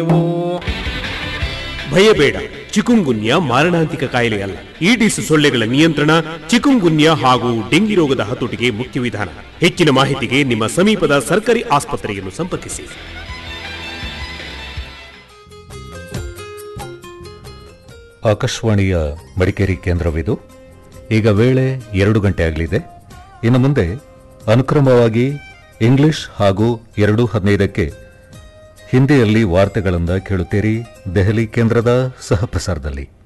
ಭಯಬೇಡ ಚಿಕುಂಗುನ್ಯ ಮಾರಣಾಂತಿಕ ಕಾಯಿಲೆ ಅಲ್ಲ ಈಡಿಸ್ ಸೊಳ್ಳೆಗಳ ನಿಯಂತ್ರಣ ಚಿಕುಂಗುನ್ಯ ಹಾಗೂ ಡೆಂಗಿ ರೋಗದ ಹತೋಟಿಗೆ ಮುಖ್ಯ ವಿಧಾನ ಹೆಚ್ಚಿನ ಮಾಹಿತಿಗೆ ನಿಮ್ಮ ಸಮೀಪದ ಸರ್ಕಾರಿ ಆಸ್ಪತ್ರೆಯನ್ನು ಸಂಪರ್ಕಿಸಿ ಆಕಾಶವಾಣಿಯ ಮಡಿಕೇರಿ ಕೇಂದ್ರವಿದು ಈಗ ವೇಳೆ ಎರಡು ಗಂಟೆ ಆಗಲಿದೆ ಇನ್ನು ಮುಂದೆ ಅನುಕ್ರಮವಾಗಿ ಇಂಗ್ಲಿಷ್ ಹಾಗೂ ಎರಡು ಹದಿನೈದಕ್ಕೆ ಹಿಂದಿಯಲ್ಲಿ ವಾರ್ತೆಗಳಿಂದ ಕೇಳುತ್ತೀರಿ ದೆಹಲಿ ಕೇಂದ್ರದ ಸಹಪ್ರಸಾರದಲ್ಲಿ